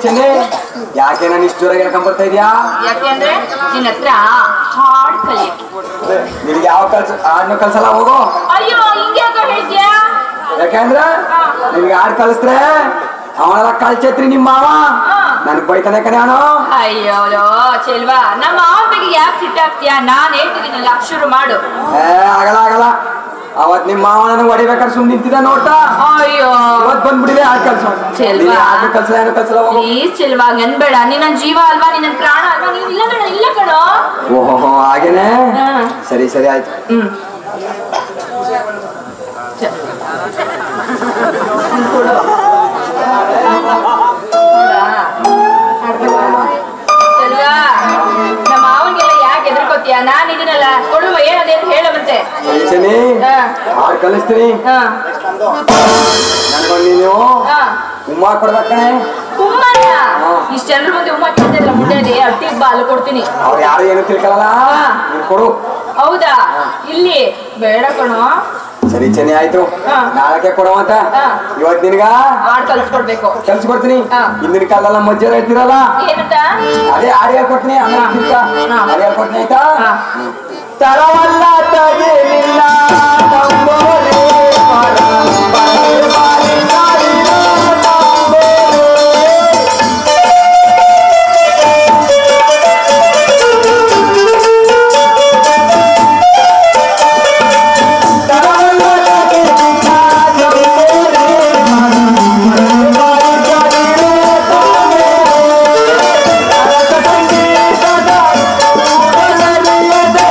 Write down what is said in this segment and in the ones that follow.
ಚೆನ್ನಿ ಯಾಕೆ ನಾನು ಇಷ್ಟು ಜೋರಾಗಿ ಹೇಳ್ಕೊಂಡ್ ಬರ್ತಾ ಇದೀಯಾ ಯಾಕೆಂದ್ರೆ ನಿನ್ನ ಹತ್ರ ಹಾಡ್ ಕಲಿಯಕ್ಕೆ ನಿನಗೆ ಯಾವ ಕಲ್ಸ ಹಾಡ್ನು ಕಲ್ಸಲ್ಲ ಹೋಗು ಅಯ್ಯೋ ಹಿಂಗ್ಯಾಕ ಹೇಳ್ತೀಯಾ ಯಾಕೆಂದ್ರೆ ನಿನ್ಗೆ ಹಾಡ್ ಕಲಿಸ್ದ್ರೆ ಅವನೆಲ್ಲ ಕಳ್ಚೈತ್ರಿ ನಿಮ್ಮ ಮಾವ ನನ್ಗೆ ಬೈತಾನೆ ಕಣೆ ಅವನು ಅಯ್ಯೋ ಚೆಲ್ವಾ ನಮ್ಮ ಅವನ ಬಗ್ಗೆ ಯಾಕೆ ಸಿಟ್ಟಾಗ್ತೀಯಾ ನಾನ್ ಹೇಳ್ತಿದ್ದೀನಲ್ಲ ಶುರು ಮಾಡು ಏ ಆಗಲ್ಲ ಆಗಲ್ಲ ಅವತ್ ನಿಮ್ಮ ಮಾವ ನನಗೆ ಹೊಡಿಬೇಕಾದ್ರೆ ಸುಮ್ಮನೆ ನಿಂತಿದ್ದ ನೋಡ್ತಾ ಅಯ್ಯೋ ಇವತ್ ಬಂದ್ಬಿಟ್ಟಿದೆ ಹಾಡ್ ಕಲ್ಸು ಚೆಲ್ವಾ. ಹಾಡು ಕಲ್ಸಲ್ಲ ಏನು ಕಲ್ಸಲ್ಲ ಹೋಗು ಪ್ಲೀಸ್ ಚೆಲ್ವಾ ಅನ್ಬೇಡ ನೀನ್ ನನ್ ಜೀವ ಅಲ್ವಾ ನೀನ್ ನನ್ ಪ್ರಾಣ ಅಲ್ವಾ ನೀನ್ ಇಲ್ಲ ಕಣ ಇಲ್ಲ ಕಣೋ ಓಹೋ ಹಾಗೇನೆ ಹಾ. ಸರಿ ಸರಿ ಆಯ್ತು ಹ್ಮ್ ಚ- ಕೊಡು. ಹೌದಾ? ಚೆಲ್ವಾ, ನಮ್ಮ ಮಾವನ್ಗೆಲ್ಲ ಯಾಕೆ ಎದ್ರಕೋತೀಯ ನಾನ್ ಇದನ್ನಲ್ಲ ಕೊಡುವ ಏನದೇನು ಹೇಳ ಮತ್ತೆ ಸರಿ ಚೆನ್ನಿ ಹಾ. ಹಾಡ್ ಕಲಿಸ್ತೀನಿ ಹಾ ನನ್ಗೊಂದು ನೀನು ಹಾ ಉಮ್ಮ ಕೊಡ್ಬೇಕು ಕಣೆ ಉಮ್ಮನ ಹಾ. ಇಷ್ಟ ಜನರ ಮುಂದೆ ಉಮ್ಮ ತಿಂತಿದ್ರ ಮುಂದೆ ಅಟ್ಟಿ ಬಾಲು ಕೊಡ್ತೀನಿ ಅವ್ರು ಯಾರು ಏನು ತಿಳ್ಕೊಳಲ್ಲ ಹಾ. ನೀನ್ ಕೊಡು ಹೌದಾ ಇಲ್ಲಿ ಬೇಡ ಕಣೋ ಸರಿ ಚೆನ್ನಿ ಆಯ್ತು ಹಾ. ನಾಳಕ್ಕೆ ಕೊಡುವಂತ ಹಾ. ಇವತ್ ನಿನ್ಗ ಹಾಡ್ ಕಲ್ಸ್ಕೊಡ್ಬೇಕು ಕೆಲ್ಸ ಕೊಡ್ತೀನಿ ಹಾ. ಹಿಂದಿನ ಕಾಲೆಲ್ಲ ಮಜ್ಜೆ ಹೇಳ್ತಿರಲ್ಲ ಏನಂತ ಅದೇ ಹಾಡು ಹೇಳ್ಕೊಡ್ತೀನಿ ಆಮೇಲೆ ಹಾ. ತಿರ್ಗಾ ಹಾ. ಹಾಡು ಹೇಳ್ಕೊಡ್ತೀನಿ ಆಯ್ತಾ ಹಾ. ತರವಲ್ಲ ತಗಿಲಿಲ್ಲ ತಂಬೋರೆ ಪರ ಪರ ಬಾರಿ ನಾಡಿನ ತಂಬೋರೆ. ತರವಲ್ಲ ತಗಿಲಿಲ್ಲ ತಂಬೋರೆ ಪರ ಬಾರಿ ನಾಡಿನ ತಂಬೋರೆ. ಅರಸ ಸಂಗೀತದ ಊರನಲ್ಲಿಯದೆ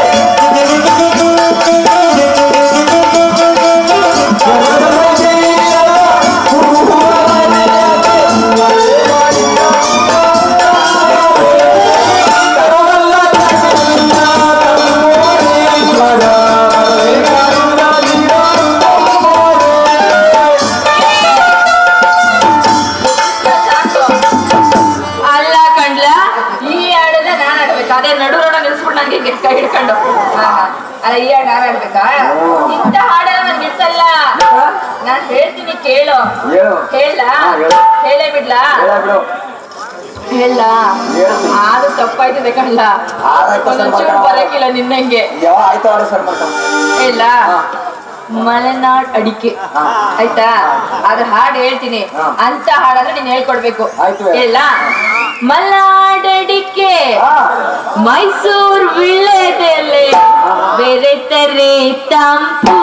ಅಲ್ಲ ಕಂಡ್ಲ ಈ ಹಾಡನ್ನ ನಾನ್ ಆಡ್ಬೇಕಾ ಅದೇ ನಡು ರೋಡ ನಿಲ್ಸ್ಬಿಟ್ಟು ನನ್ಗೆ ಹಿಂಗೆ ಕೈ ಹಿಡ್ಕೊಂಡು ಹಾ, ಹಾ. ಅಲ್ಲ ಈ ಹಾಡು ನಾನ್ ಆಡ್ಬೇಕಾ ಇಂಥ ಹಾಡನ್ನ ನನ್ ನಿಲ್ಸಲ್ಲ ನಾನ್ ಹೇಳ್ತೀನಿ ಕೇಳು ಹೇಳು. ಹೇಳ ಹಾ, ಹೇಳು. ಹೇಳೇ ಬಿಡ್ಲಾ ಹೇಳ ಬಿಡು ಹೇಳ ಹೇಳ್ತೀನಿ. ಅದು ತಪ್ಪಾಯ್ತದೆ ಕಣ್ಲ ಆದಾಯ್ತು ಸರ್ ಒಂದೊಂಚೂರು ಮಾಡ್ಕೊ. ಬರಕಿಲ್ಲ ನಿನ್ನಂಗೆ ಯಾವ ಆಯ್ತು ಆಡು ಸರ್ ಮಾಡ್ಕೊಂಡು ಇಲ್ಲ ಹಾ. ಮಲೆನಾಡ್ ಅಡಿಕೆ ಹಾ. ಆಯ್ತಾ ಅದ್ರ ಹಾಡು ಹೇಳ್ತೀನಿ ಹಾ. ಅಂತ ಹಾಡಂದ್ರೆ ನೀನ್ ಹೇಳ್ಕೊಡ್ಬೇಕು ಆಯ್ತು. ಇಲ್ಲ ಮಲೆನಾಡ್ ಅಡಿಕೆ ಹಾ. ಮೈಸೂರ್ ವಿಳ್ಳೆದೆಲೆ ಬೆರೆತರೆ ತಂಪು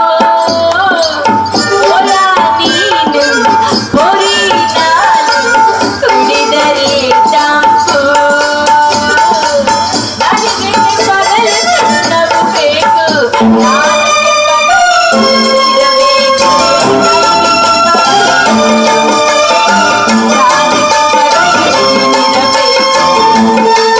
ಹೊಲ ನೀನು ಹೊರಿ ನಾನು ಕುಡಿದರೆ ತಂಪು ನನಗೆ ಪಗಲು ಸಣ್ಣವು ಬೇಕು ನಾಳೆಗೆ ಪಗಲು ಇರಬೇಕು. ನಾಳೆಗೆ ಪಗಲು ಇರಬೇಕು.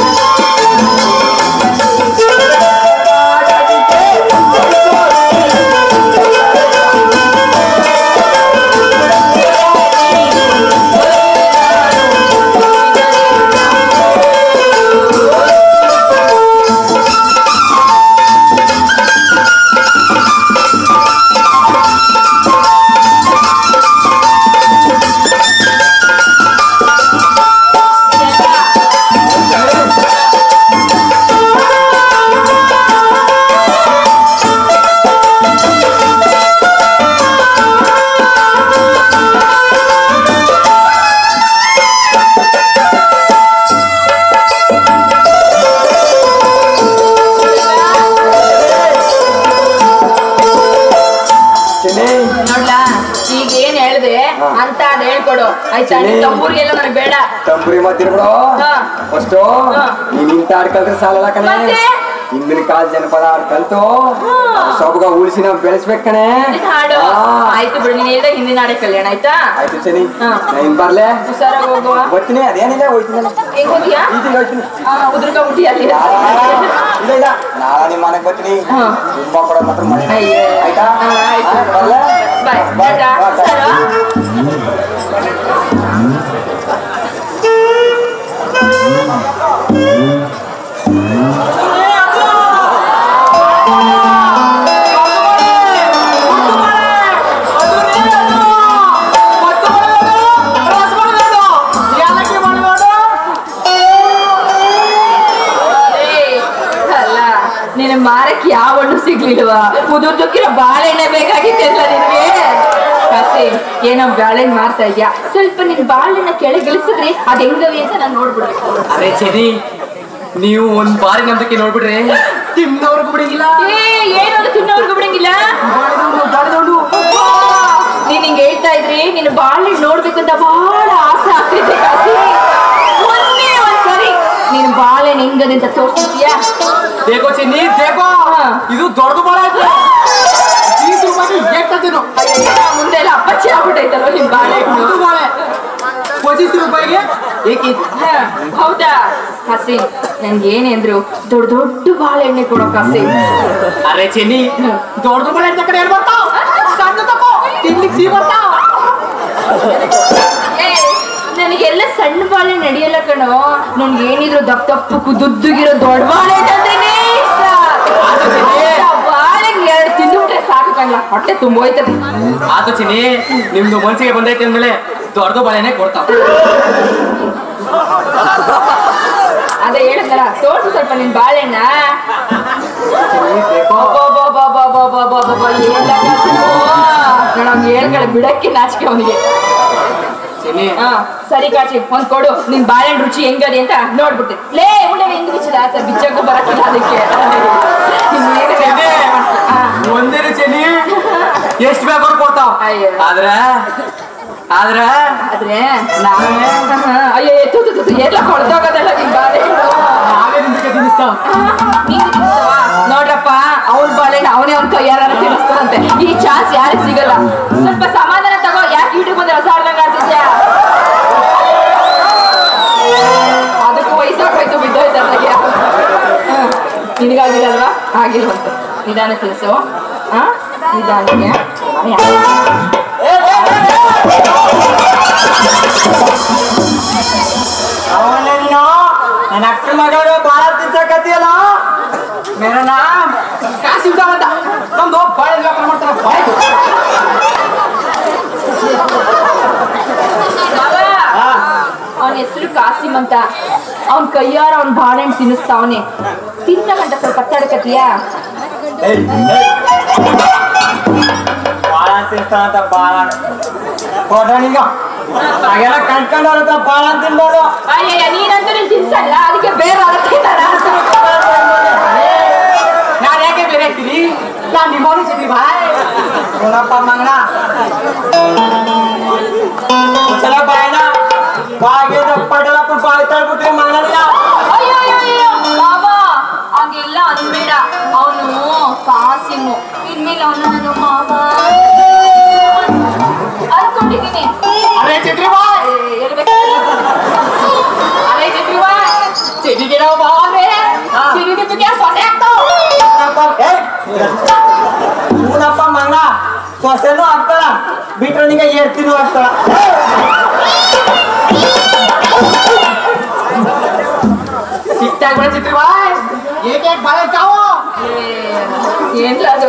ಚೆನ್ನಿ ನೋಡ್ಲಾ ಈಗ ಏನ್ ಹೇಳ್ದೆ ಹಾ. ಅಂತ ಅದ್ ಹೇಳ್ಕೊಡು ಆಯ್ತಾ ಸರಿ. ನಿನ್ ತಂಬೂರಿಗೆಲ್ಲ ನನಗೆ ಬೇಡ ತಂಬುರಿ ಮತ್ತಿರ್ಬಿಡು ಹಾ. ಫಸ್ಟು ಹಾ. ನೀನ್ ಇಂತ ಹಾಡ್ ಕಲ್ತ್ರೆ ಸಾಲಲ್ಲ ಕಣೆ ಮತ್ತೆ? ಹಿಂದಿನ ಕಾಲ ಜನಪದ ಹಾಡ್ ಕಲ್ತು ಹಾ. ಸೊಬಗ ಉಳಿಸಿ ನಾವು ಬೆಳೆಸ್ಬೇಕು ಕಣೆ ನಿನ್ ಹಾಡು ಹಾ. ಆಯ್ತು ಬಿಡು ನೀನ್ ಹೇಳ್ದ ಹಿಂದಿನ ಹಾಡೆ ಕಲ್ಯಾಣ ಆಯ್ತಾ ಆಯ್ತು ಚೆನ್ನಿ ಹಾ. ನಾನು ಬರ್ಲೆ ಹುಷಾರಾಗಿ ಹೋಗುವ ಬರ್ತೀನಿ ಅದೇನಿಲ್ಲ ಹೋಯ್ತೀನಿ ಹೆಂಗ್ ಹೋಗ್ಯಾ ಈಜಿಗೆ ಹೋಯ್ತೀನಿ ಉದ್ರಕೊಂಡ್ಬಿಟ್ಟಿ ಅಲ್ಲಿ ಇಲ್ಲ ಇಲ್ಲ ನಾಳೆ ನಿಮ್ಮ ಮನೆಗೆ ಬರ್ತೀನಿ ಹಾ. ತುಂಬ ಕೊಡೋ ಮಾತ್ರ ಮಾಡಿ ಅಯ್ಯೋ. ಆಯ್ತಾ ಹಾ, ಆಯ್ತು. ಹಾ, ಬರ್ಲೆ? ಬಾಯ್ ಬಾಯ್, ಟಾಟಾ. ಬಾಯ್, ಟಾಟಾ. ಸರ? ಯಾಕೆ ನಿನ್ನ ಮಾರಕ್ಕೆ ಯಾವ ಹಣ್ಣು ಸಿಗ್ಲಿಲ್ವಾ ಉದುರ್ದಕ್ಕಿರೋ ಬಾಳೆಹಣ್ಣೆ ಬೇಕಾಗಿತ್ತಲ್ಲ ನಿನ್ಗೆ ಕಾಸಿ ಏನೋ ಬಾಳೆಹಣ್ಣು ಮಾರ್ತಾ ಇದ್ಯಾ ಸ್ವಲ್ಪ ನಿನ್ ಬಾಳೆಹಣ್ಣ ಕೆಳಗೆ ಇಳಿಸಿದ್ರಿ ಅದ್ ಹೆಂಗವಿ ಅಂತ ನಾನು ನೋಡ್ಬಿಡ್ಬೇಕು ಅರೆ ಚೆನ್ನಿ ನೀವು ಒಂದ್ ಬಾರಿ ನಮ್ದಕ್ಕೆ ನೋಡ್ಬಿಟ್ರೆ ತಿನ್ನೋರ್ಗು ಬಿಡಂಗಿಲ್ಲ ಏ ಏನದು ತಿನ್ನೋರ್ಗು ಬಿಡಂಗಿಲ್ಲ ನೀನ್ ಹಿಂಗ್ ಹೇಳ್ತಾ ಇದ್ರಿ ನೀನು ಬಾಳೆಹಣ್ಣು ನೋಡ್ಬೇಕಂತ ಬಹಳ ಆಸೆ ಆಗ್ತಿದ್ದೆ ಕಾಸಿ ಒಂದೇ ಒಂದ್ಸರಿ ನೀನು ಬಾಳೆಹಣ್ಣು ಹೆಂಗದೆ ಅಂತ ತೋರಿಸ್ತೀಯಾ ದೇಕೋ ಚೆನ್ನಿ ದೇಕೋ ಹಾ. ಇದು ದೊಡ್ಡದು ಬಾಳ ಆಯ್ತು ಈ ರೂಪಾಯಿ ಎಷ್ಟದೇನು ಮುಂದೆ ಎಲ್ಲ ಅಪ್ಪಚ್ಚಿ ಆಗ್ಬಿಟ್ಟೈತಲ್ಲ ನಿಮ್ ಬಾಳೆಹಣ್ಣು ಇದು ಬಾಳೆ ಪಚಿಸ್ ರೂಪಾಯಿಗೆ ಏಕೆ ಹ, ಹೌದಾ ಹಸೀನ್ ನನ್ಗೆ ಏನೇ ಅಂದ್ರು ದೊಡ್ಡ ದೊಡ್ಡ ಬಾಳೆಹಣ್ಣೆ ಕೊಡೋ ಹಸೀನ್ ಅರೆ ಚೆನ್ನಿ ದೊಡ್ಡದು ಬಾಳೆ ಅಂತ ಕಡೆ ಬರ್ತಾವ ಸಣ್ಣ ತಕೋ ತಿನ್ಲಿಕ್ಕೆ ಸಿ ಬರ್ತಾವ ಏ, ನನಗೆಲ್ಲ ಸಣ್ಣ ಬಾಳೆ ನಡೆಯಲ್ಲ ಕಣೋ ನನ್ಗೆ ಏನಿದ್ರು ದಪ್ಪ ದಪ್ಪ ಕುದುದ್ದುಗಿರೋ ದೊಡ್ಡ ಬಾಳೆ ಅಂತಂದ್ರೇನೆ ಇಷ್ಟ ಆ ಬಾಳೆ ಎರಡು ತಿಂದುಬಿಟ್ರೆ ಸಾಕು ಕಣ್ಲ ಹೊಟ್ಟೆ ತುಂಬ ಹೋಯ್ತದೆ ಆತು ಚಿನ್ನಿ ನಿಮ್ದು ಮನ್ಸಿಗೆ ಬಂದೈತೆ ಅಂದ್ಮೇಲೆ ದೊಡ್ಡದು ಬಾಳೆನೆ ಕೊಡ್ತಾವ ಅದೇ ಹೇಳಿದ್ನಲ್ಲ ತೋರ್ಸು ಸ್ವಲ್ಪ ನಿನ್ ಬಾಳೆಹಣ್ಣ ಅವ್ನಿಗೆ ಹೇಳ್ಕಡೆ ಬಿಡಕ್ಕೆ ನಾಚಿಕೆ ಅವನಿಗೆ ಚಿನ್ನಿ ಹಾ ಸರಿ ಕಾಚಿ ಒಂದ್ ಕೊಡು ನಿನ್ ಬಾಳೆಹಣ್ಣು ರುಚಿ ಹೆಂಗದೆ ಅಂತ ನೋಡ್ಬಿಡ್ತೀನಿ ಲೇ ಉಳ್ಳೆ ಹೆಂಗ್ ಬಿಚ್ಚದ ಸರ್ ಬಿಚ್ಚಕ್ಕೂ ಬರಕ್ಕಿಲ್ಲ ಅದಕ್ಕೆ ಇನ್ನೇನು ಚೆನ್ನಿ ಹಾ. ಒಂದೇನು ಚೆನ್ನಿ ಎಷ್ಟು ಬೇಕಾದ್ರೂ ಕೊಡ್ತಾವ ಅಯ್ಯೋ. ಆದ್ರ ಆದ್ರ ಆದ್ರೆ ನಾವೇ ಅಯ್ಯೋ ತು ತು ತು ಎಲ್ಲ ಕೊಳ್ತೋಗೋದಲ್ಲ ನಿನ್ ಬಾಳೆಹಣ್ಣು ನಾವೇ ನಿಮ್ಗೆ ತಿನ್ನಿಸ್ತಾವ ನೀನ್ ತಿನ್ನಿಸ್ತೀವಾ? ನೋಡ್ರಪ್ಪ ಅವ್ನ ಬಾಳೆಹಣ್ಣು ಅವನೇ ಅವ್ನ ಕೈಯಾರ ತಿನ್ನಿಸ್ತಾನಂತೆ ಈ ಚಾನ್ಸ್ ಯಾರಿಗ್ ಸಿಗಲ್ಲ ಸ್ವಲ್ಪ ಸಮಾಧಾನ ತಗೋ ಯಾಕೆ ಯೂಟ್ಯೂಬ್ ಬಂದ್ರೆ ಹೊಸ ಆಡ್ದಂಗ ಆಡ್ತಿದ್ಯಾ ಅದಕ್ಕೂ ವಯಸ್ಸಾಗೋಯ್ತು ಬಿದ್ದೋಯ್ತು ಅಲ್ಲಿಗೆ ನಿನಗಾಗಿಲ್ಲಲ್ವಾ ಆಗಿಲ್ವಂತೆ ನಿಧಾನ ತಿಳಿಸು ಹಾ ನಿಧಾನಕ್ಕೆ ಅವನ ನೀನು ನನ್ನ ಅಕ್ಕ ಮಗಳು ಬಾಳ ತಿನ್ಸಕತ್ತಿಯಲ್ಲ ಮೇರ ನಾಮ್ ಕಾಸಿಂ ಸಾಬ್ ಅಂತ ನಮ್ದು ಬಾಳೆ ವ್ಯಾಪಾರ ಮಾಡ್ತಾರ ಬಾಳೆ ಅವನ ಹೆಸರು ಕಾಸಿಮ್ ಅಂತ ಅವನ್ ಕೈಯಾರ ಅವ್ನ ಬಾಳೆಹಣ್ಣು ತಿನ್ನಿಸ್ತಾವನೆ ತಿಂದ ಗಂಟ ಸ್ವಲ್ಪ ತಡಕತಿಯಾ ಬಾಳ ತಿನ್ಸ್ತಾನಂತ ಬಾಳ ಕೊಡೋಣೀಗ ಹಾಗೆಲ್ಲ ಕಣ್ಕೊಂಡವ್ರ ಬಾಳ ತಿನ್ಬೋದು ಅಯ್ಯಯ್ಯ ನೀನಂತೂ ನೀನ್ ತಿನ್ಸಲ್ಲ ಅದಕ್ಕೆ ಬೇರೆ ಅವ್ರ ತಿಂತಾರ ನಾನು ಯಾಕೆ ಬೇರೆ ಹಾಕ್ತೀನಿ ನಾನು ನಿಮ್ಮವನು ಚಿತ್ರಿ ಬಾಯ್ ಏನಪ್ಪ ಮಂಗನ ಚಲ ಬಾಯನ ಬಾಗೆ ಪಡಲಪ್ಪ ಬಾಯ್ ತಳ್ಬಿಟ್ರಿ ಮಂಗನ ಅಯ್ಯೋ ಅಯ್ಯೋ ಅಯ್ಯೋ ಮಾವ ಹಂಗೆಲ್ಲ ಅನ್ಬೇಡ ಅವನು ಕಾಸಿಮು ಇನ್ಮೇಲೆ ಅವನು ನಾನು ಮಾವ ಅನ್ಕೊಂಡಿದ್ದೀನಿ ಅರೆ ಚಿತ್ರಿ ಬಾಯ್ ಏ, ಇರ್ಬೇಕು. ಅರೆ ಚಿತ್ರಿ ಬಾಯ್ ಚೆನ್ನಿಗೆ ನಾವು ಬಾವೆ ಚಿನ್ನಿ ನಿಮ್ಗೆ ಸೊಸೆ ಆಗ್ತಾವ ಹೂನಪ್ಪ ಮಂಗನ ಸೊಸೆನೂ ಆಗ್ತಾಳ ಬಿಟ್ರೆ ನಿಂಗೆ ಏರ್ತಿನೂ ಆಗ್ತಾಳ ಸಿಟ್ಟಾಗ್ಬೇಡ ಚಿತ್ರಿ ಬಾಯ್ ಏಕೆ ಬಾಳೆ ಕಾವು ಏನ್ಲ ಅದು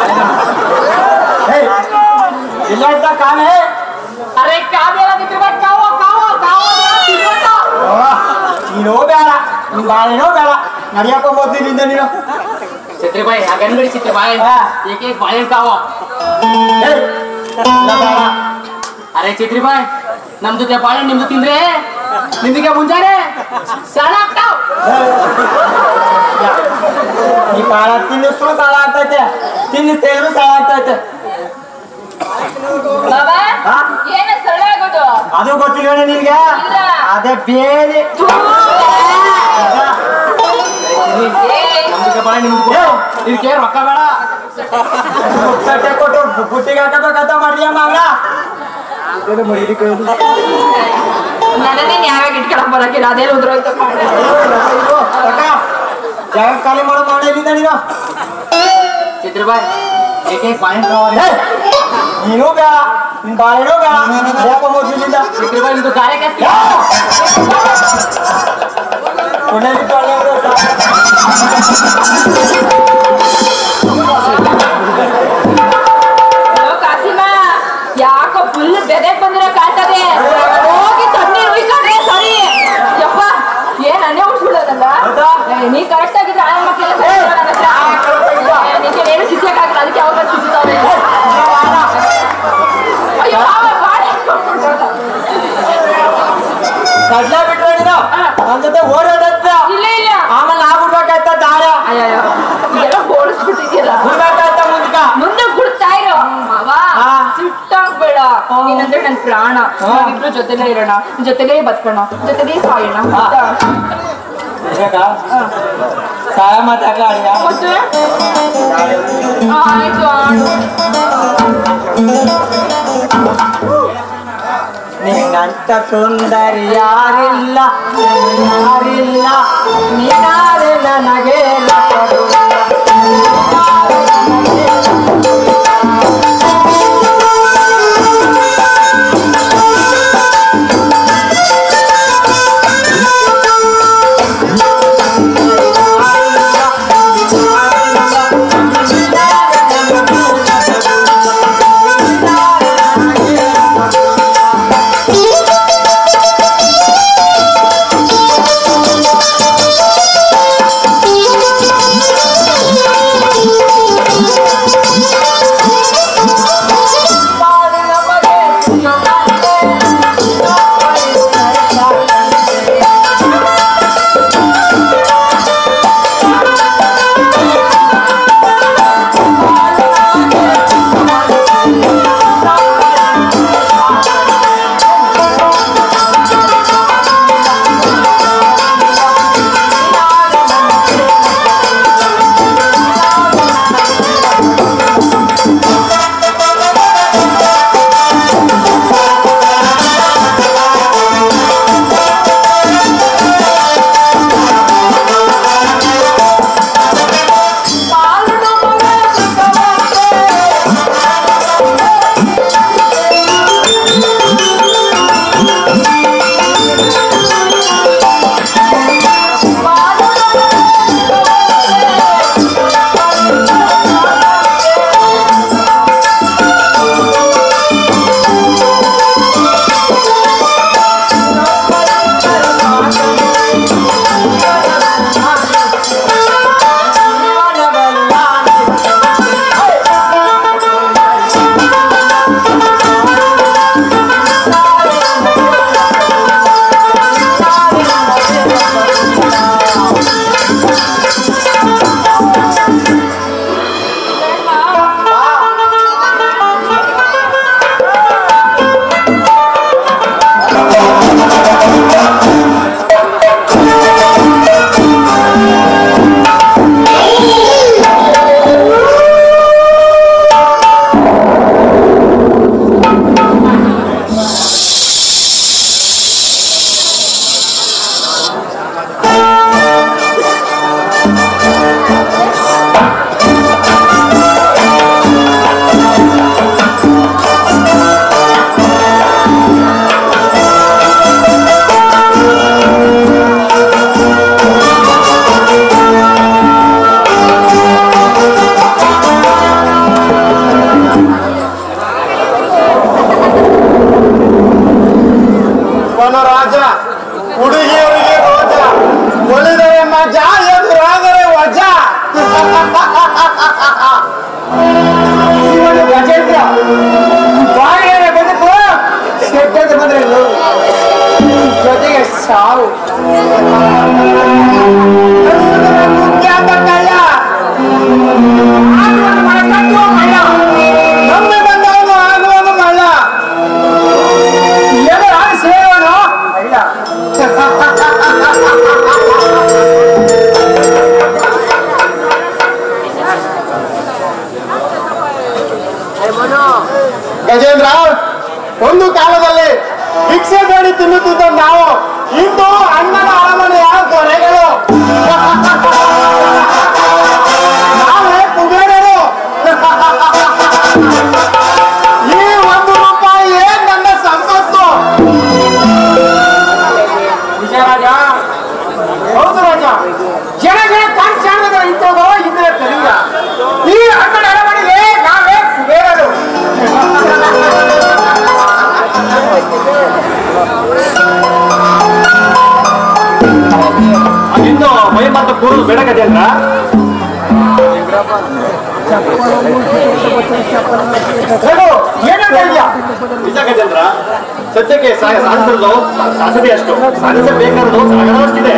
ಇಲ್ಲ ಅಂತ ಕಾಣೆ ಅರೆ ಕಾವ್ಯ ಚಿತ್ರಿ ಬಾಯ್ ಕಾವು ಕಾವು ಕಾವು ತಿನ್ನುವಂತ. ನೀನೋ ಬೇಡ ನಿನ್ ಬಾಳೆನೋ ಬೇಡ ನಡಿಯಪ್ಪ ಮೊದ್ಲಿನಿಂದ ನೀನು ಚಿತ್ರಿ ಬಾಯ್ ಹಾಗನ್ಬೇಡಿ ಚಿತ್ರಿ ಬಾಯ್ ಹಾ. ಏಕೆ ಬಾಳೆ ಕಾವು ಏಯ್, ಇಲ್ಲ ಬೇಡ ಅರೆ ಚಿತ್ರಿ ಬಾಯ್ ನಮ್ ಜೊತೆ ಬಾಳೆ ನಿಮ್ದು ತಿಂದ್ರೆ ನಿಮ್ಗೆ ಮುಂಜಾನೆ ಸಣ್ಣ ಆಗ್ತಾವ್ ಈ ಬಾಳ ತಿನ್ನಿಸ್ರು ಸಾಲ ಆಗ್ತೈತೆ ತಿನ್ನಿಸ್ತೇರು ಸಾಲ ಆಗ್ತೈತೆ ಬಾಬಾ ಹಾ? ಏನ ಸೊಳ್ಳೆ ಆಗೋದು ಅದು ಗೊತ್ತಿಲ್ವೇನೆ ನಿನ್ಗೆ ಇಲ್ಲ. ಅದೇ ಬೇರೆ ಏಯ್, ನಮ್ ಜೊತೆ ಬಾಳೆ ನಿಮ್ದು ಕೊಡು. ಇದಕ್ಕೆ ರೊಕ್ಕ ಬೇಡ ಸಟ್ಟೆ ಕೊಟ್ಟು ಬುಟ್ಟಿಗೆ ಹಾಕಬೇಕಂತ ಮಾಡಿದ್ಯಾ ಮಗಳ ನನ್ನನ್ನೇ ನ್ಯಾಯಾಗ ಇಟ್ಕೊಳಕ್ ಬರಕಿಲ್ಲ ಅದೇ ಉದ್ರೋಯ್ತು ಜಾಗ ಖಾಲಿ ಮಾಡೋ ಮಾಡಿದ್ದ ನೀನು ಚಿತ್ರಿ ಬಾಯ್ ಏಕೆ ಬಾಳೆ ಕಾವು ಏಯ್, ನೀನು ಬೇಡ ನಿನ್ ಬಾಳೆನೂ ಬೇಡ ಯಾಕ ಮೊದಲಿನಿಂದ ಚಿತ್ರಿ ಬಾಯ್ ನಿಮ್ದು ಕಾರ್ಯಕ್ಕೆ ಒಳ್ಳೆ ಬಿಟ್ಟು ಒಳ್ಳೆ ಬಿಟ್ಟು ಸಾಕು. ಹಲೋ ಕಾಸಿಮ ಯಾಕೋ ಫುಲ್ ಬೆದೆ ಬಂದಿರೋ ಕಾಣ್ತದೆ ಹೋಗಿ ತಣ್ಣೀರ್ ಉಯ್ಕೊಂಡ್ರೆ ಸರಿ ಯಪ್ಪ ಏನ್ ಅನ್ನೇ ಉಡ್ಸ್ಬಿಡೋದಲ್ಲ ಹೌದಾ? ಏ, ನೀ ಕರೆಕ್ಟ್ ಆಗಿದ್ರೆ ಆ ಮಕ್ಳೆಲ್ಲ ಸರಿ ಇರೋಲ್ಲ ನನ್ನ ಹತ್ರ. ಜೊತೆ ಓಡೋದತ್ತ ಇಲ್ಲ ಇಲ್ಲ ಆಮೇಲೆ ನಾ ಬಿಡ್ಬೇಕಾಯ್ತ ದಾರ ಅಯ್ಯಯ್ಯೋ ಇದೆಲ್ಲ ಬೋಳಿಸ್ಬಿಟ್ಟಿದ್ಯಲ್ಲ ಬಿಡ್ಬೇಕಾಯ್ತ ಮುಂದ್ಕ ಮುಂದೆ ಗುಡ್ತಾ ಇರೋ ಮಾವ ಹಾ. ಸಿಟ್ಟಾಗ್ಬೇಡ ನೀನಂದ್ರೆ ನನ್ ಪ್ರಾಣ ನಾವಿಬ್ರು ಜೊತೆಲೇ ಇರೋಣ ಜೊತೆಲೇ ಬದುಕೋಣ ಜೊತೆಲೇ ಸಾಯೋಣ ಆಯ್ತಾ? ಬೇಕಾ ಸಹಾಯ ಮಾತಾಡ್ಲ ಅಳಿಯ ಮತ್ತೆ ಆಯ್ತು ಆಡು ನಿನ್ನಂತ ಸುಂದರಿ ಯಾರಿಲ್ಲ ಯಾರಿಲ್ಲ ನೀನಾರೆ ನನಗೆ ಲಕ್ಕಡುಲ್ಲ. ವನರಾಜ ಹುಡುಗಿಯರಿಗೆ ರೋಜ ಒಲಿದರೆ ಮಜ ಎದುರಾದರೆ ವಜ ಇವನು ಗಜೇಂದ್ರ ಬಾಯಿಗೆ ಬದುಕು ಕೆಟ್ಟದ್ದು ಬಂದ್ರೆ ನೋವು. ಜೊತೆಗೆ ಸಾವು ಖ್ಯಾತ ಕಳ್ಳ ಆಗುವನು ಮನೆ ಕಟ್ಟುವ ಮಳ್ಳ ನಂಬಿ ಬಂದವನು ಆಗುವನು ಮಳ್ಳ ಎದುರಾಗಿ ಸೇರೋನು ಮಳ್ಳ ಗಜೇಂದ್ರ ಒಂದು ಕಾಲದಲ್ಲಿ ಭಿಕ್ಷೆ ಬೇಡಿ ತಿನ್ನುತ್ತಿದ್ದ ನಾವು ಇಂದು ಅಣ್ಣನ ಅರಮನೆಯ ದೊರೆಗಳು ನಾವೇ ಕುಬೇರರು ಈ ಒಂದು ರೂಪಾಯಿ ನನ್ನ ಸಂಪತ್ತು ನಿಜ ರಾಜ ಹೌದು ರಾಜ ಜನ ಜನ ಕಾಂಚಾಣದ ಇಂಥದ್ದು ಇಂದ್ರ ಕಲಿಂಗ ಈ ಅಣ್ಣನ ಅರಮನೆಗೆ ನಾವೇ ಕುಬೇರರು ಇನ್ನು ಮೈ ಮತ್ತು ಕೂರು ಬೇಡ ಗಜೇಂದ್ರ ರಘು, ಏನಂತ ಇದೆಯಾ ನಿಜ ಗಜೇಂದ್ರ ಸದ್ಯಕ್ಕೆ ಸಾ- ಸಾಧಿಸಿರೋದು ಸಾಧನೆ ಅಷ್ಟು ಸಾಧಿಸಬೇಕಾದ್ದು ಸಾಗರವಷ್ಟಿದೆ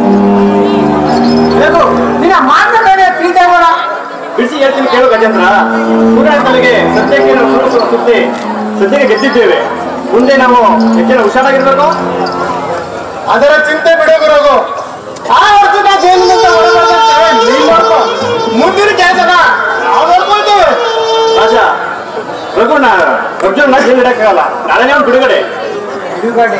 ಬೇಕು ನಿನ್ನ ಮಾತುಗಳೇ ಪ್ರೀತಿ ಬೇಡ ಬಿಡಿಸಿ ಹೇಳ್ತೀನಿ ಕೇಳು ಗಜೇಂದ್ರ ಸೂರ್ಯನ ತಲೆಗೆ ಸದ್ಯಕ್ಕೆ ನಾವು ಪುರುಷರು ಸುತ್ತಿ ಸದ್ಯಕ್ಕೆ ಗೆದ್ದಿದ್ದೇವೆ ಮುಂದೆ ನಾವು ಹೆಚ್ಚಿನ ಹುಷಾರಾಗಿರ್ಬೇಕು ಅದರ ಚಿಂತೆ ಬಿಡು ಗುರುಗು ಆ ವರ್ಷದ ಜೈಲಿನಿಂದ ಹೊರಬರ್ತೇವೆ ನೀನ್ ನೋಡ್ಕೊ ಮುಂದಿನ ಕೆಲಸನ ನಾವು ನೋಡ್ಕೊಳ್ತೇವೆ ರಾಜ ರಘುನ ಅರ್ಜುನ ಜೈಲು ಇಡಕ್ಕಾಗಲ್ಲ ನಾಳೆ ಅವ್ನು ಬಿಡುಗಡೆ ಬಿಡುಗಡೆ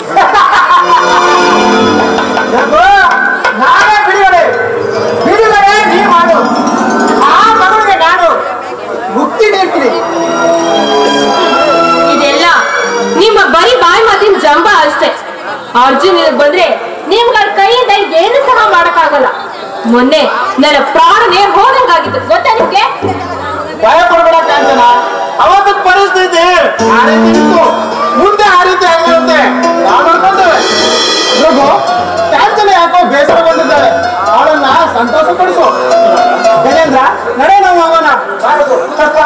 ಬೇಕು, ನಾನೇ ಬಿಡುಗಡೆ ಬಿಡುಗಡೆ ನೀ ಮಾಡು ಆ ಮಗುವಿಗೆ ನಾನು ಮುಕ್ತಿ ನೀಡ್ತೀನಿ ಇದೆಲ್ಲ ನಿಮ್ಮ ಬರೀ ಬಾಯಿ ಮಾತಿನ ಜಂಬ ಅಷ್ಟೇ ಅರ್ಜುನ್ ಇಲ್ಲಿಗ್ ಬಂದ್ರೆ ನಿಮ್ಗಳ ಕೈಯಿಂದ ಏನು ಸಹ ಮಾಡಕ್ಕಾಗಲ್ಲ ಮೊನ್ನೆ ನನ್ನ ಪ್ರಾಣನೇ ಹೋದಂಗಾಗಿತ್ತು ಗೊತ್ತಾ ನಿಮ್ಗೆ ಭಯ ಪಡಬೇಡ ಕಾಂಚನ ಅವತ್ತು ಪರಿಸ್ಥಿತಿ ಆ ರೀತಿ ಇತ್ತು ಮುಂದೆ ಆ ರೀತಿ ಆಗಿರುತ್ತೆ ನಾವು ನೋಡ್ಕೊಳ್ತೇವೆ ಪ್ರಭು ಕಾಂಚನ ಯಾಕೋ ಬೇಸರಗೊಂಡಿದ್ದಾಳೆ ಅವಳನ್ನ ಸಂತೋಷಪಡಿಸು ಗಜೇಂದ್ರ ನಡೆ ನಾವು ಹೋಗೋಣ ಬಾರದು.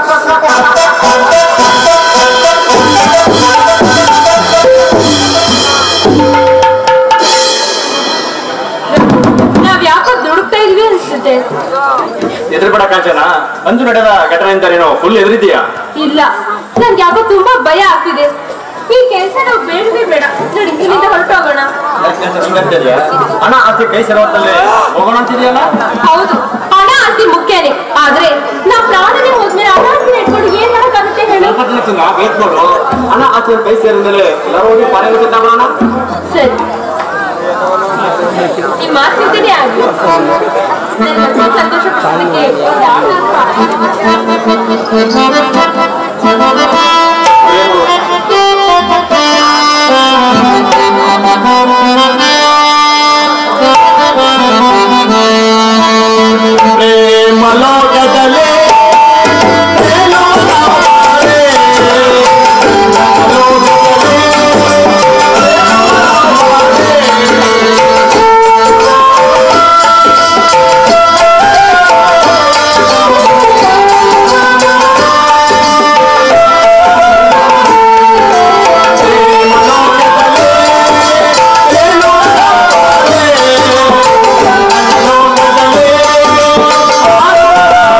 ನಾವ್ ಯಾಕೋ ದುಡುಕ್ತಾ ಇದೀವಿ ಅನ್ಸುತ್ತೆ ಎದುರುಬೇಡ ಕಾಂಚನ ಅಂದು ನಡೆದ ಘಟನೆಯಿಂದ ನೀನು ಫುಲ್ ಎದುರಿದೀಯಾ ಇಲ್ಲ ನನ್ಗೆ ಯಾಕೋ ತುಂಬಾ ಭಯ ಆಗ್ತಿದೆ ಈ ಕೆಲ್ಸ ನಾವು ಬೇಡವೇ ಬೇಡ ನೋಡಿ ಇಲ್ಲಿಂದ ಹೊರಟೋಗೋಣ ಹಣ ಆಸ್ತಿ ಕೈ ಸೇರೋತ್ತಲ್ಲೇ ಹೋಗೋಣ ಅಂತಿದೆಯಲ್ಲ ಹೌದು ಹಣ ಆಸ್ತಿ ಮುಖ್ಯನೇ ಆದ್ರೆ ನಾವ್ ಪ್ರಾಣನೇ ಹೋದ್ಮೇಲೆ ಹಣ ಆಸ್ತಿ ಇಟ್ಕೊಂಡು ಏನ್ ಮಾಡಕ್ಕಾಗುತ್ತೆ ಹೇಳು ಬೇತ್ಕೊಂಡು ಹಣ ಆಸ್ತಿ ಕೈ ಸೇರಿದ್ಮೇಲೆ ಎಲ್ಲರೂ ಹೋಗಿ ಪಾರೆ ಬಿಡೋಣ ಸರಿ ಈ ಮಾತಿದ್ದೇನೆ ಆಗ್ಲಿ ನನ್ನ ಮನ್ಸಿಗೆ ಸಂತೋಷ ಪಡೋದಕ್ಕೆ ಯಾವ್ದಾದ್ರು ಪ್ರೇಮಲೋಕದಲ್ಲಿ ಆ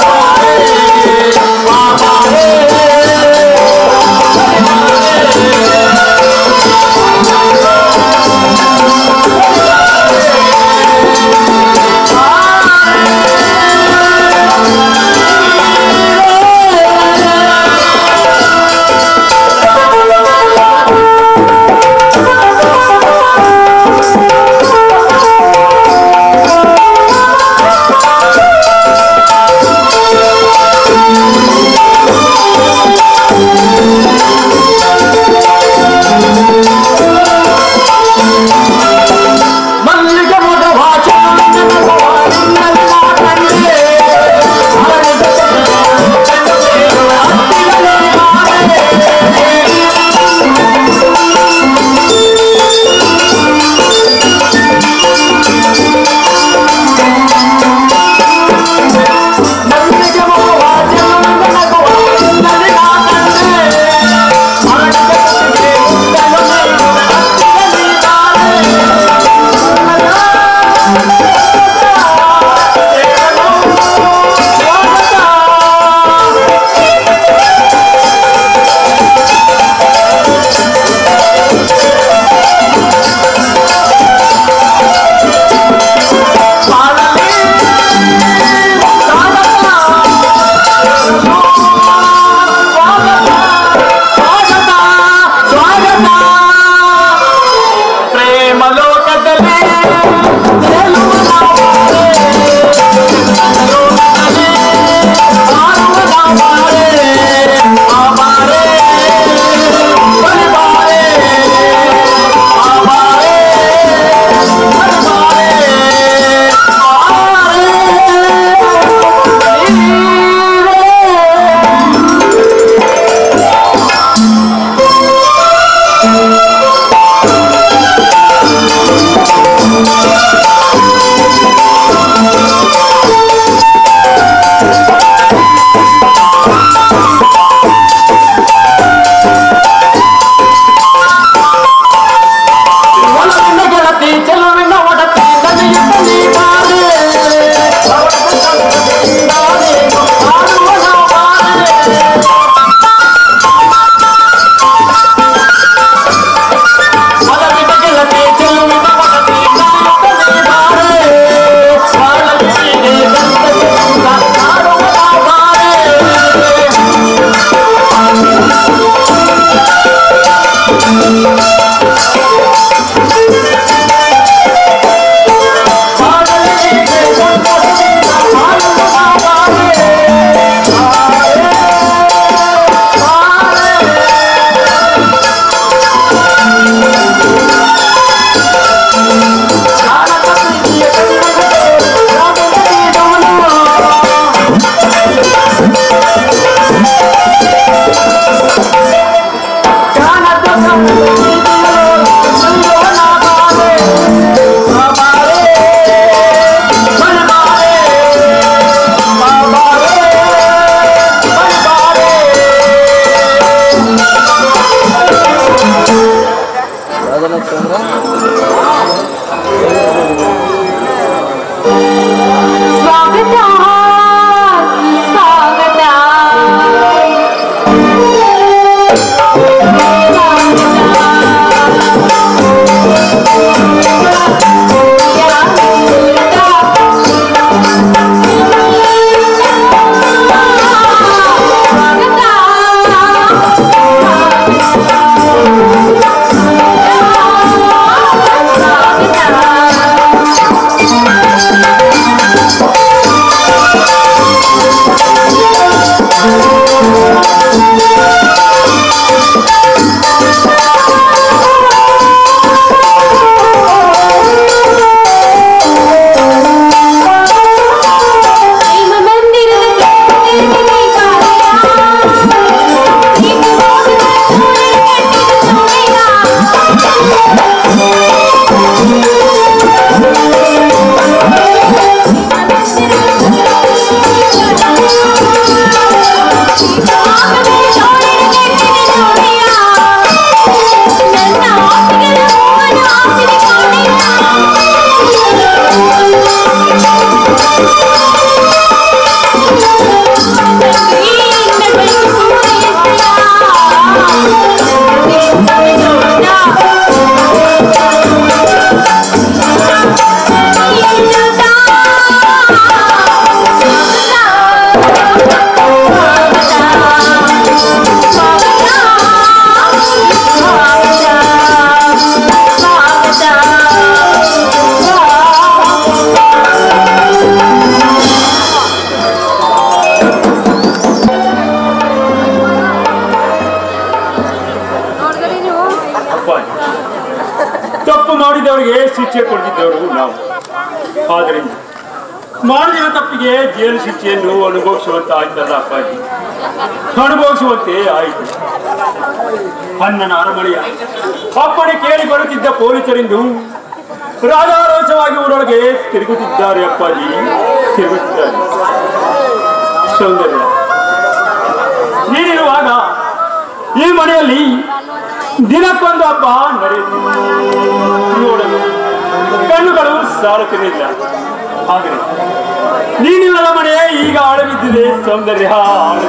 ಮಾಡಿದವರಿಗೆ ಶಿಕ್ಷೆ ಕೊಡ್ತಿದ್ದವರು ನಾವು ಆದ್ದರಿಂದ ಮಾಡಿದ ತಪ್ಪಿಗೆ ಜೈಲು ಶಿಕ್ಷೆಯನ್ನು ಅನುಭವಿಸುವಂತ ಆಯ್ತಲ್ಲ ಅಪ್ಪಾಜಿ ಅನುಭವಿಸುವಂತೆ ಆಯಿತು ಅಣ್ಣನ ಅರಮನೆಯ ಅಪ್ಪಣೆ ಕೇಳಿ ಬರುತ್ತಿದ್ದ ಪೊಲೀಸರಿಂದು ರಾಜಾರೋಷವಾಗಿ ಊರೊಳಗೆ ತಿರುಗುತ್ತಿದ್ದಾರೆ ಅಪ್ಪಾಜಿ ತಿರುಗುತ್ತಿದ್ದಾರೆ ಸೌಂದರ್ಯ ನೀನಿರುವಾಗ ಈ ಮನೆಯಲ್ಲಿ ದಿನಕ್ಕೊಂದು ಹಬ್ಬ ನಡೆಯುತ್ತಿದೆ ನೋಡಲು ಕಣ್ಣುಗಳು ಸಾಲುತ್ತಿರಲಿಲ್ಲ ಹಾಗೆ ನೀನಿಲ್ಲದ ಮನೆ ಈಗ ಆಳಬಿದ್ದಿದೆ ಸೌಂದರ್ಯ ಆಳು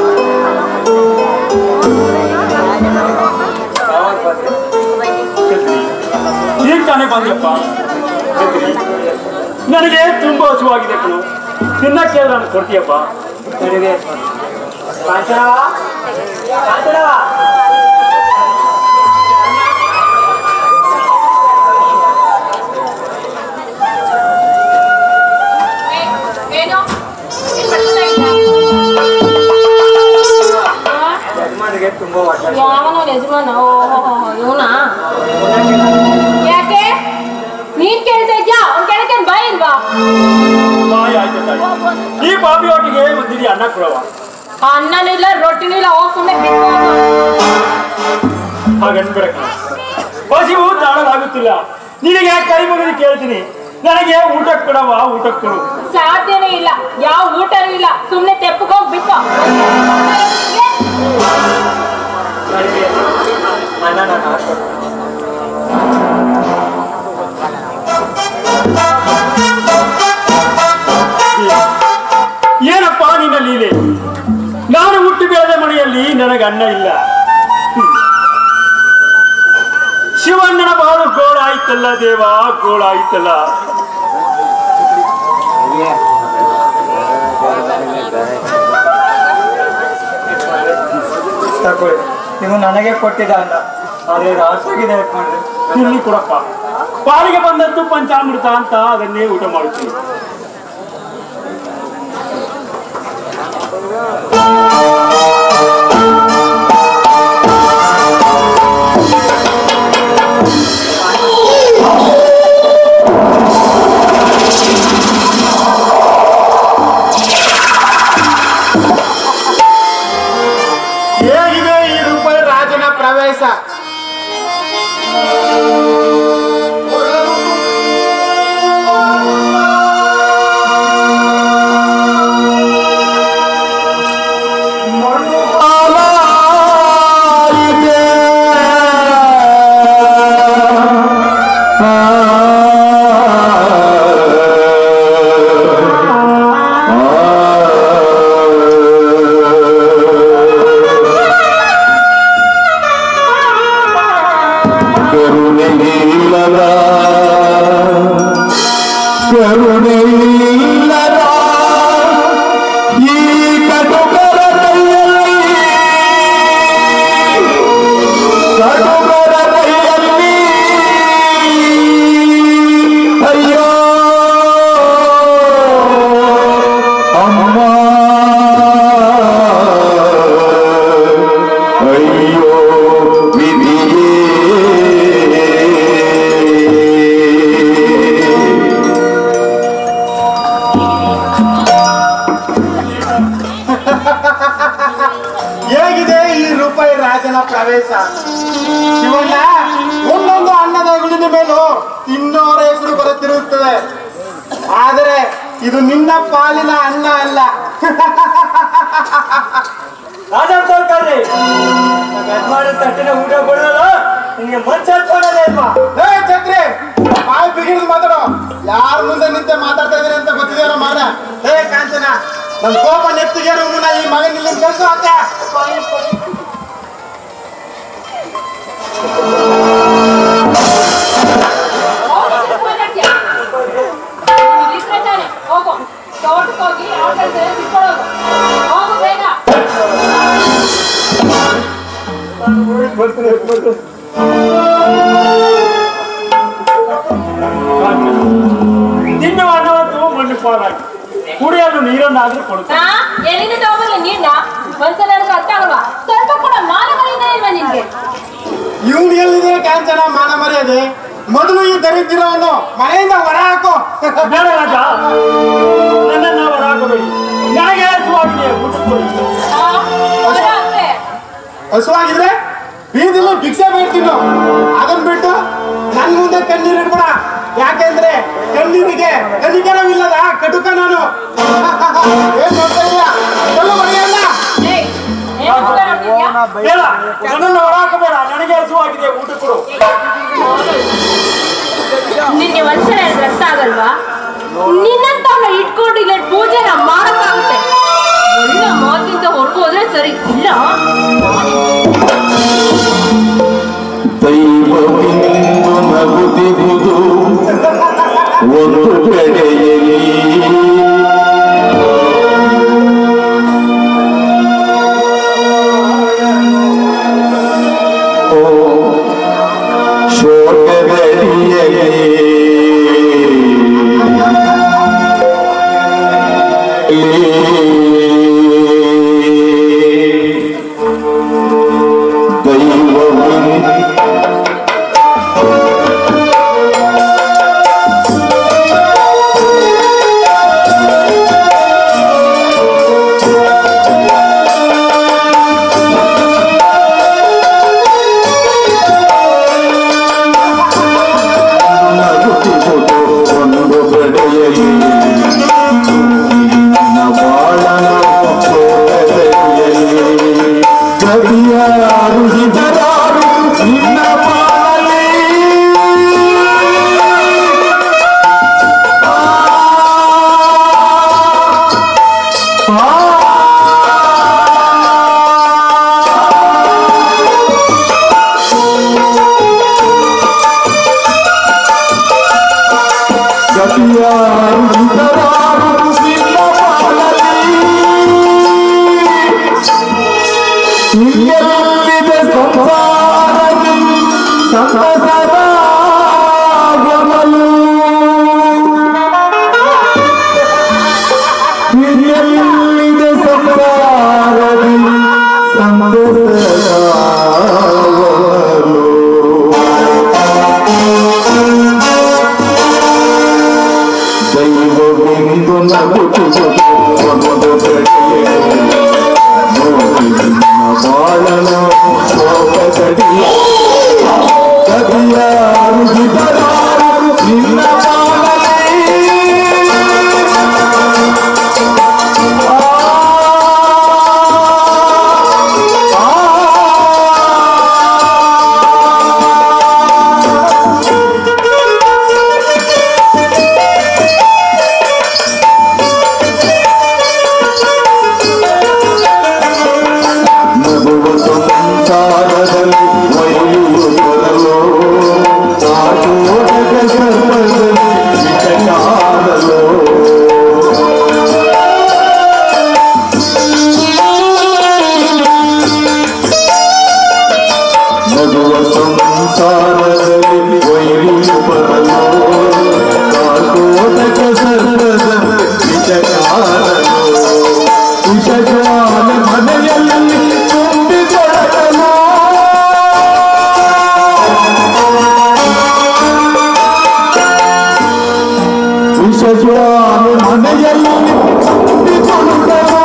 ಛತ್ರಿ, ಈಗ ತಾನೇ ಬಂದಪ್ಪ ಛತ್ರಿ, ನನಗೆ ತುಂಬಾ ಹಸುವಾಗಿದೆ ಕಣು ತಿನ್ನಕ್ಕೆ ನಾನು ಕೊಡ್ತೀಯಪ್ಪ ನನಗೆ ಕಾಂಚನವ ಕಾಂಚನವ ಏನು ಏನ್ ಮಾಡ್ತಾ ಇದ್ಯಾ? ಯಜಮಾನಿಗೆ ತುಂಬಾ ಹೊಟ್ಟೆ ಯಾವನೋ ಯಜಮಾನ ಇವನಾ ಯಾಕೆ ನೀನ್ ಕೇಳ್ತಾ ಇದ್ಯಾ ಅವ್ನ್ ಕೇಳಕ್ಕೆ ಬಾಯ್ ಇಲ್ವಾ ಬಾಯಿ ಆಯ್ತು ತಾಯಿ. ಈ ಪಾಪಿ ಒಟ್ಟಿಗೆ ಬಂದಿರಿ ಅನ್ನ ಕೊಡವ ಅನ್ನನೂ ಇಲ್ಲ ರೊಟ್ಟಿನೂ ಇಲ್ಲ ಹೋಗ್ ಸುಮ್ಮನೆ ಬಿಟ್ಟು ಹಾಗನ್ಬೇಡ ಕಣ. ಹಸಿವು ತಾಳಲಾಗುತ್ತಿಲ್ಲ ನಿನಗೆ ಕೈ ಮುಗಿದು ಕೇಳ್ತೀನಿ ನನಗೆ ಊಟಕ್ಕೆ ಕೊಡವ ಊಟಕ್ಕೆ ಕೊಡು ಸಾಧ್ಯನೇ ಇಲ್ಲ ಯಾವ ಊಟನೂ ಇಲ್ಲ ಸುಮ್ನೆ ತೆಪ್ಪಗೋಗ್ ಬಿಟ್ಟು ನನಗೆ ಅನ್ನ ನಾನು ಹಾಕ್ಬೇಕು ಏನಪ್ಪ ನಿನ್ನ ಲೀಲೆ ನಾನು ಹುಟ್ಟಿ ಬೆಳೆದ ಮನೆಯಲ್ಲಿ ನನಗೆ ಅನ್ನ ಇಲ್ಲ ಹ್ಮ್. ಶಿವಣ್ಣನ ಬಾಳು ಗೋಳಾಯ್ತಲ್ಲ ದೇವ ಗೋಳಾಯ್ತಲ್ಲ ತಗೊಳ್ಳಿ ಇದು ನನಗೆ ಕೊಟ್ಟಿದ ಅನ್ನ ಅದೇ ರಾಸಾಗಿದೆ ಯಜಮಾನ್ರೆ ಇಲ್ಲಿ ಕೊಡಪ್ಪ ಪಾಲಿಗೆ ಬಂದದ್ದು ಪಂಚಾಮೃತ ಅಂತ ಅದನ್ನೇ ಊಟ ಮಾಡುತ್ತೀನಿ ಹೇಗಿದೆ ಈ ರೂಪಾಯಿ ರಾಜನ ಪ್ರವೇಶ ಕರುಣೆಯಿಲ್ಲದ ಕರುಣೆಯಿಲ್ಲದ ಈ ಕಟುಕರ ಕೈಯಲ್ಲಿ ಕಟುಕರ ಕೈಯಲ್ಲಿ ಅಯ್ಯೋ ಅಮ್ಮ ಅಯ್ಯೋ ವಿಧಿಯೇ ಹೇಗಿದೆ ಈ ರೂಪಾಯಿ ರಾಜನ ಪ್ರವೇಶ ಶಿವಣ್ಣ ಒಂದೊಂದು ಅನ್ನದ ಗುಳಿನ ಮೇಲೂ ತಿನ್ನೋರ ಹೆಸರು ಬರುತ್ತಿರುತ್ತದೆ ಆದರೆ ಇದು ನಿನ್ನ ಪಾಲಿನ ಅನ್ನ ಅಲ್ಲ ರಾಜ ತೋರ್ಕಲ್ರಿ ಯಜಮಾನ ತಟ್ಟಿನ ಊಟ ಕೊಡೋಲ್ಲ ನಿನ್ಗೆ ಮನ್ಸ ಹಚ್ಕೊಳ್ಳೋದೇ ಇಲ್ವಾ ಏ ಛತ್ರಿ ಬಾಯಿ ಬಿಗಿಡಿದು ಮಾತಾಡೋ ಯಾರ ಮುಂದೆ ನಿಂತೆ ಮಾತಾಡ್ತಾ ಇದೀರಿ ಅಂತ ಗೊತ್ತಿದೆಯೋ ಮಾಡ ಏ ಕಾಂಚನ ನನ್ ಕೋಪ ನೆತ್ತಿಗೆ ಮುನ್ನ ಈ ಮಗನ ಇಲ್ಲಿ ಕಳ್ಸು ಆಚೆ ಹೋಗು ತೋಟಕ್ಕೆ ಹೋಗಿ ಆಟ ಬಿಟ್ಕೊಳ್ಳೋದು ಹೋಗು ಬೇಗ ತಿನ್ನುವ ಅನ್ನವಂತೂ ಮಣ್ಣು ಪಾಲಾಗಿ ಕುಡಿಯಲು ನೀರನ್ನಾದ್ರೂ ಕೊಡುತ್ತೆ ಹಾ ಎಲ್ಲಿಂದ ತಗೊಂಬರ್ಲಿ ನೀರ್ನ ಒಂದ್ಸಲ ನನಗೆ ಅರ್ಥ ಆಗಲ್ವಾ ಸ್ವಲ್ಪ ಕೂಡ ಮಾನ ಮರ್ಯಾದೆ ಇಲ್ವಾ ನಿನ್ಗೆ ಇವ್ನು ಎಲ್ಲಿದೆ ಕಾಂಚನ ಮಾನ ಮರ್ಯಾದೆ ಮೊದಲು ಈ ದರಿದ್ರವನ್ನು ಮನೆಯಿಂದ ಹೊರ ಹಾಕು ಬೇಡ ರಾಜ ನನ್ನನ್ನ ಹೊರ ಹಾಕಬೇಡಿ ನನಗೆ ಹಸುವಾಗಿದೆ ಊಟ ಕೊಡಿ ಹಸುವಾಗಿದ್ರೆ ಬೀದಿಲಿ ಭಿಕ್ಷೆ ಬೇಡ್ತೀನೋ ಅದನ್ನ ಬಿಟ್ಟು ನನ್ ಮುಂದೆ ಕಣ್ಣೀರ್ ಇಡ್ಬೇಡ ಯಾಕೆಂದ್ರೆ ಕಣ್ಣೀರಿಗೆ ಕನಿಕರವಿಲ್ಲದ ಕಟುಕ ನಾನು ಏನ್ ನೋಡ್ತಾ ಇದೀಯ ಎಲ್ಲೂ ಹೊಡೆಯಲ್ಲ ಬೇಡ ನನ್ನನ್ನ ಹೊರ ಹಾಕಬೇಡ ನನಗೆ ಹಸುವಾಗಿದೆ ಊಟ ಕೊಡು ನಿನ್ನೆ ಮನುಷ್ಯನ ಅರ್ಥ ಆಗಲ್ವಾ ನಿನ್ನಂತವ್ನ ಇಟ್ಕೊಂಡು ಇಲ್ಲ ಪೂಜೆನ ಮಾಡಕ್ಕಾಗುತ್ತೆ ಒಳ್ಳೆ ಮಾತಿಂದ ಹೊರಗೆ ಹೋದ್ರೆ ಸರಿ ಇಲ್ಲ ದೈವವಿಂದು ನಗುತ್ತಿರುವುದು ಒಂದು ಕಡೆಯಲ್ಲಿ ಓ ಶೋಕದಡಿಯಲ್ಲಿ ದೈವವಿಂದು ನಗುತ್ತಿರುವುದು ಒಂದು ಕಡೆಯಲ್ಲಿ ನಿನ್ನ ಬಾಳನ ಶೋಕದಡಿಯಲ್ಲಿ ಕವಿಯಾರು ಇದರಾರು ನಿನ್ನ ಬಾಳಲಿ ಕವಿಯಾರು ಇದರಾರು ನಿನ್ನ ಬಾಳಲಿ ನಿನ್ನೆಲ್ಲಿದೆ ಸಂಸಾರದಿ ಸಂತಸದ ಗೊರಲು. ನಿನ್ನೆಲ್ಲಿದೆ ಸಂಸಾರದಿ ಸಂತಸದ ಗೊರಲು. ದೈವವೆಂದು ನಗುತ್ತಿರುವುದು ಒಂದು ಕಡೆಯಲ್ಲಿ ಬಾಳನು ಶೋಕದಡಿಯ ಕವಿಯಾರು ಇತರಾರು ನಿನ್ನ ಬಾಳಲಿ ಆ, ನಗುವ ಸಂಸಾರದಲ್ಲಿ ವೈರಿಯು ಬರಲು ಆಟೋಟದ ಸರ್ಪದಲ್ಲಿ ವಿಷಕಾರಲು ನಗುವ ಸಂಸಾರದಲ್ಲಿ ವೈರಿಯು ಬರಲು ಆಟೋಟಕ ಸರ್ಪದಲ್ಲಿ ವಿಷಕಾರಲು ವಿಷಜ್ವಾಲ ಮನೆಯಲ್ಲಿ ತುಂಬಿಕೊಳ್ಳಲು ವಿಷಜ್ವಾಲ ಮನೆಯಲ್ಲಿ ತುಂಬಿಕೊಳ್ಳಲು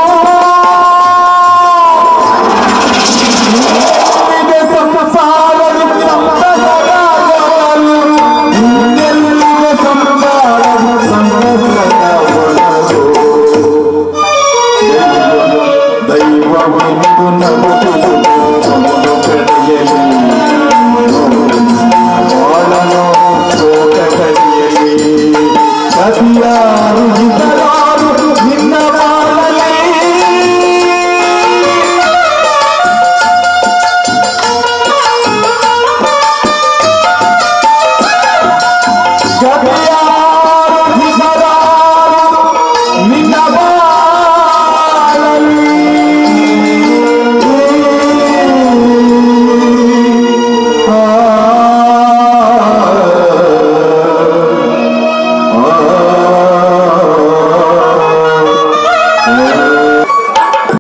ಇದೆ ಸಂಸಾರದ ಸಂತಸರಾಗಲು. ಇನ್ನೆಲ್ಲಿದೆ ಸಂಸಾರದ ಸಂತಸರಾಗಲು. ದೈವವೆಂದು ನಗುವುದು ಒಂದು ಕಡೆಯಲ್ಲಿ